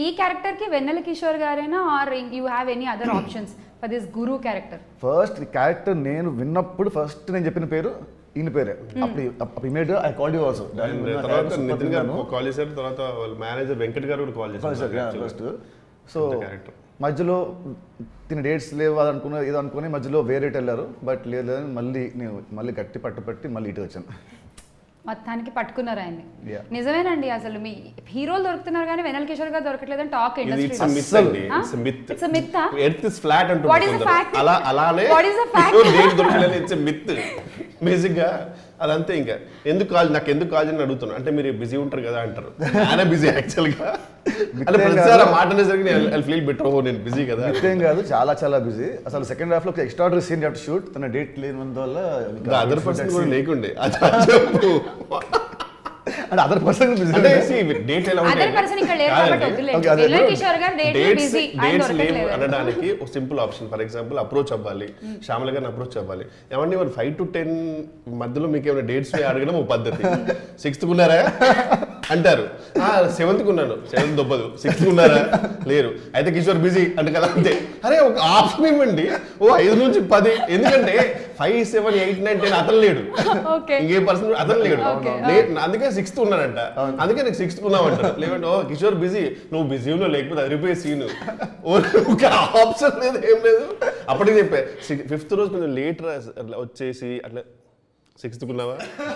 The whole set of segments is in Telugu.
ఈ క్యారెక్టర్ కి వెన్నెల కిషోర్ గారేనా are you have any other options for this గురు క్యారెక్టర్ ఫస్ట్ క్యారెక్టర్ నేను విన్నప్పుడు ఫస్ట్ నేను చెప్పిన పేరు ఈయన పేరే అప్పుడు అప్పుడు immediate I call you also తర్వాత నితిన్ గారు కాల్ చేశారు తర్వాత వాళ్ళ మేనేజర్ వెంకట్ గారు కూడా కాల్ చేశారు ఫస్ట్ సో పెద్ద character. మధ్యలో తిన డేట్స్ లేవు అది అనుకున్న ఏదో అనుకుని మధ్యలో వేరే వెళ్ళారు బట్ లేదు లేదని మళ్ళీ నేను మళ్ళీ గట్టి పట్టు పట్టి మళ్ళీ ఇటు వచ్చాను మొత్తానికి పట్టుకున్నారు ఆయన్ని Yeah. నిజమేనండి అసలు మీ హీరోలు దొరుకుతున్నారు కానీ వెనల్ కిషోర్ గారు దొరకట్లేదని టాక్ ఇది ఇట్స్ ఇండస్ట్రీ మిత్ అస్సలు. అండి Huh? It's myth It's a myth, ah? Earth is flat What is the అంటున్నారు fact? అలా అలానే What is the fact? Date దొరకలేదు ఇట్స్ మిత్ బేసిక్ గా అదంతే ఇంకా ఎందుకు కాల్ నాకు ఎందుకు కాల్ చేయని అడుగుతున్నా అంటే మీరు బిజీ ఉంటారు కదా అంటారు ఆయన బిజీ యాక్చువల్ గా అంటే Myth ఏం ప్రతిసారి ఆ కాదు. మాట అనేసరికి నేను ఫీల్ బెటర్ ఓ నేను బిజీ కదా ఏం కాదు చాలా చాలా బిజీ అసలు సెకండ్ హాఫ్ లో ఎక్స్ట్రాడరీ సీన్ టు షూట్ తన డేట్ లేనందువల్ల అదర్ పర్సన్ కూడా లేకుండే అది చెప్పు అంటే అదర్ పర్సన్ అంటే డేట్ ఎలా ఉంటాయి అదర్ పర్సన్ ఇక్కడ లేరు కాబట్టి వద్దులేండి Okay, అదే. వెన్నెల కిషోర్ గారు డేట్ డేట్స్ బిజీ ఆయన డేట్స్ లేవు దొరకట్లేదు అనడానికి ఒక simple option for example approach అవ్వాలి శ్యామల గారిని అప్రోచ్ అవ్వాలి ఏమండి మరి ఫైవ్ టు టెన్ మధ్యలో మీకు ఏమైనా డేట్స్ అడగడం ఒక పద్ధతి సిక్స్త్ ఉన్నారా అంటారు సెవెంత్ ఉన్నాను సెవెంత్ దొబ్బదు సిక్స్త్ ఉన్నారా లేరు అయితే కిషోర్ బిజీ అంటే కదా అంతే అరే ఒక ఆప్షన్ ఇవ్వండి ఓ ఐదు నుంచి పది ఎందుకంటే five seven eight nine ten అతను లేడు ఓకే ఇంకే పర్సన్ అతను లేడు Okay. నే- అందుకే సిక్స్త్ ఉన్నానంట అందుకే నీకు సిక్స్త్ ఉన్నావంట లేదంటే ఓ కిషోర్ బిజీ నువ్వు బిజీలో లేకపోతే అదిరిపోయే సీన్ ఒక ఆప్షన్ లేదు ఏం లేదు అప్పటికి చెప్పా ఫిఫ్త్ రోజు కొంచెం లేట్ వచ్చేసి అట్లా సిక్స్త్ ఉన్నావా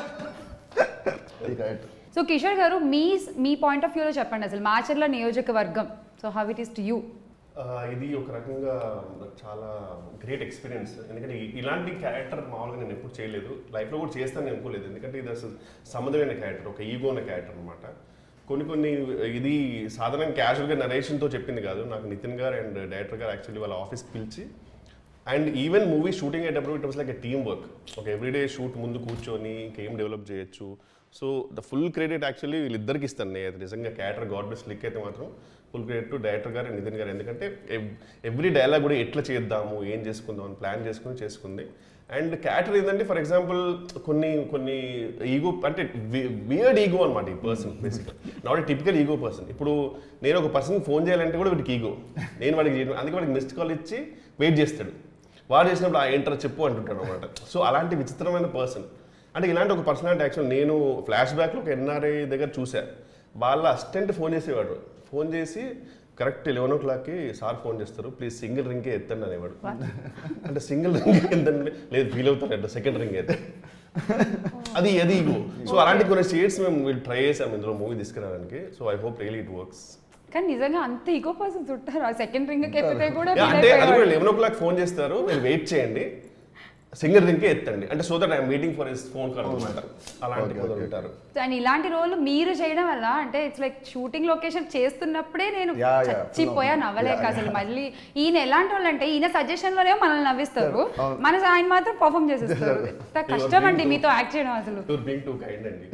సో కిషోర్ గారు మీ మీ పాయింట్ ఆఫ్ వ్యూలో చెప్పండి అసలు మాచర్ల నియోజకవర్గం so how it is to you ఆ, ఇది ఒక రకంగా నాకు చాలా గ్రేట్ ఎక్స్పీరియన్స్ ఎందుకంటే ఇ- ఇలాంటి క్యారెక్టర్ మామూలుగా నేను ఎప్పుడు చేయలేదు లైఫ్లో కూడా చేస్తాను అనుకోలేదు ఎందుకంటే ఇది అసలు సముద్రమైన క్యారెక్టర్ ఒక ఈగో ఉన్న క్యారెక్టర్ అనమాట కొన్ని కొన్ని ఇది సాధారణంగా క్యాజువల్గా నరేషన్తో చెప్పింది కాదు నాకు నితిన్ గారు అండ్ డైరెక్టర్ గారు యాక్చువల్లీ వాళ్ళ ఆఫీస్కి పిలిచి అండ్ ఈవెన్ మూవీ షూటింగ్ అయ్యేటప్పుడు it was like a team work ఒక ఎవ్రీడే షూట్ ముందు కూర్చొని ఇంకేం డెవలప్ చేయొచ్చు so the full credit actually వీళ్ళిద్దరికి ఇస్తాను నేను అయితే నిజంగా క్యారెక్టర్ గాడ్ బెస్ట్ లిక్ అయితే మాత్రం ఫుల్ క్రెడిట్ టు డైరెక్టర్ గారు నితిన్ గారు ఎందుకంటే ఎవ్రీ డైలాగ్ కూడా ఎట్లా చేద్దాము ఏం చేసుకుందాం అని ప్లాన్ చేసుకుని చేసుకుంది అండ్ క్యారెక్టర్ ఏంటంటే ఫర్ ఎగ్జాంపుల్ కొన్ని కొన్ని ఈగో అంటే వియర్డ్ ఈగో అనమాట ఈ పర్సన్ బేసిక్గా not a typical ego person ఇప్పుడు నేను ఒక పర్సన్ ఫోన్ చేయాలంటే కూడా వీడికి ఈగో నేను వాడికి చేయను అందుకే వాడికి మిస్డ్ కాల్ ఇచ్చి వెయిట్ చేస్తాడు వాడు చేసినప్పుడు ఆ ఎంటర్ చెప్పు అంటుంటాడు అనమాట సో అలాంటి విచిత్రమైన పర్సన్ అంటే ఇలాంటి ఒక పర్సనాలిటీ యాక్చువల్ నేను ఫ్లాష్ బ్యాక్లో ఒక ఎన్ఆర్ఐ దగ్గర చూసా వాళ్ళ అసిస్టెంట్ ఫోన్ చేసేవాడు ఫోన్ చేసి కరెక్ట్ లెవెన్ ఓ క్లాక్కి సార్ ఫోన్ చేస్తారు ప్లీజ్ సింగిల్ రింగే ఎత్తండి అనేవాడు అంటే సింగిల్ రింగ్ ఎంతండి లేదు ఫీల్ అవుతారు అంటే సెకండ్ రింగ్ అయితే అది అది ఇగో సో అలాంటి కొన్ని షేడ్స్ మేము వీళ్ళు ట్రై చేసాం ఇందులో మూవీ తీసుకురావడానికి so I hope really it works కానీ నిజంగా అంత ఈగో పర్సన్స్ ఉంటారు ఆ సెకండ్ రింగ్ ఎత్తితే కూడా యా, feel అంటే అది కూడా అయిపోయేవాడు. లెవెన్ ఓ క్లాక్ ఫోన్ చేస్తారు మీరు వెయిట్ చేయండి సింగిల్ రింగ్కే ఎత్తండి అంటే so that I'm waiting for his phone call అనమాట అలాంటి కొందరు ఉంటారు అండ్ ఇలాంటి రోల్ మీరు చేయడం వల్ల అంటే ఇట్స్ లైక్ షూటింగ్ లొకేషన్ చేస్తున్నప్పుడే నేను Yeah, yeah, చచ్చిపోయా full నవ్వలేక yeah, అసలు మళ్ళీ ఈయన ఎలాంటి వాళ్ళు అంటే ఈయన సజెషన్ లోనే మనల్ని నవ్విస్తారు మన ఆయన మాత్రం పర్ఫామ్ చేసేస్తారు ఎంత కష్టం అండి మీతో యాక్ట్ చేయడం అసలు టూర్ బీయింగ్ టూ కైండ్ అండి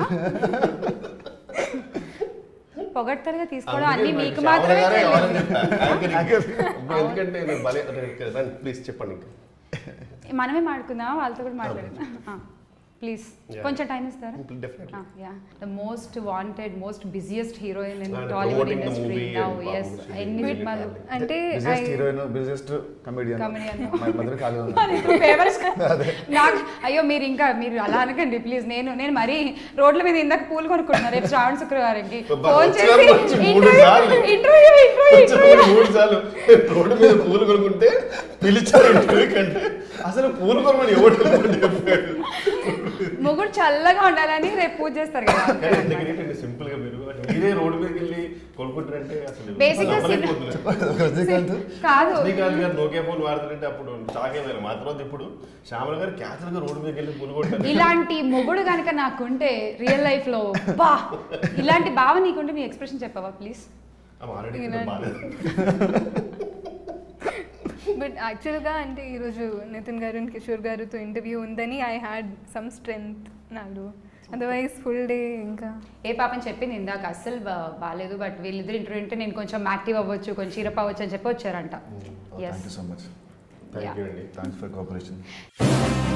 పొగడ్తలుగా తీసుకోవడం అందుకే అన్ని మరి మీకు శ్యామల మాత్రమే గారే తెలియదు. కావాలని చెప్పా. ఇప్పుడు ఎందుకంటే నేను భలే రండి ప్లీజ్ చెప్పండి ఇంకా మనమే మాట్లాడుకుందాం వాళ్ళతో కూడా మాట్లాడదాం ప్లీజ్ Yeah. కొంచెం టైం ఇస్తారా definitely yeah the most wanted most busiest heroine in And Tollywood promoting the industry movie now and ఎస్ Babu ఎన్ని Sri సినిమాలు Devi. అంటే busiest I- heroine busiest comedian Comedian. మధ్య ఖాళీ ఉంది మరి ఇప్పుడు favors కా- నాకు అయ్యో మీరు ఇంకా మీరు అలా అనకండి ప్లీజ్ నేను నేను మరీ రోడ్ల మీద ఇందాక పూలు కొనుక్కుంటున్నా రేపు శ్రావణ శుక్రవారంకి అబ్బా, ఫోన్ వచ్చారు చేసి వచ్చి మూడు సార్లు. ఇంటర్వ్యూ ఇంటర్వ్యూ ఇంటర్వ్యూ కొంచెం మూడు సార్లు రోడ్డు మీద పూలు కొనుక్కుంటే పిలిచారు ఇంటర్వ్యూ కంటే అసలు పూలు కొనమని ఎవరు చెప్పాడు మొగుడు చల్లగా ఉండాలని రేపు పూజ చేస్తారు కదా కానీ ఎందుకంటే సింపుల్ గా మీరు అంటే మీరే రోడ్డు మీదకి వెళ్ళి కొనుక్కుంటారంటే అసలు Basic గా నమ్మలేకపోతున్నారు. రజనీకాంత్ కాదు రజనీకాంత్ గారు నోకియా ఫోన్ వాడుతుంటే అప్పుడు చాకే వేరు మా తర్వాత ఇప్పుడు శ్యామల గారు క్యాన్సర్ గా రోడ్డు మీదకి వెళ్ళి పూలు కొట్టారు ఇలాంటి మొగుడు కనుక నాకుంటే రియల్ లైఫ్ లో బా ఇలాంటి భావ నీకుంటే నీ ఎక్స్ప్రెషన్ చెప్పవా ప్లీజ్ ఆల్రెడీ ఇలాంటి- బాగాలేదు బట్ యాక్చువల్గా అంటే ఈరోజు నితిన్ గారు అండ్ కిషోర్ గారితో ఇంటర్వ్యూ ఉందని ఐ హ్యాడ్ సమ్ స్ట్రెంగ్త్ నాలో అదర్వైజ్ ఫుల్ డే ఇంకా ఏ పాపని చెప్పింది ఇందాక అస్సలు బా- బాగాలేదు బట్ వీళ్ళిద్దరు ఇంటర్వ్యూ ఉంటే నేను కొంచెం యాక్టివ్ అవ్వచ్చు కొంచెం చీరప్ అవ్వచ్చు అని చెప్పి వచ్చారంట thanks you so much thank you అండి థ్యాంక్స్ ఫర్ కోఆపరేషన్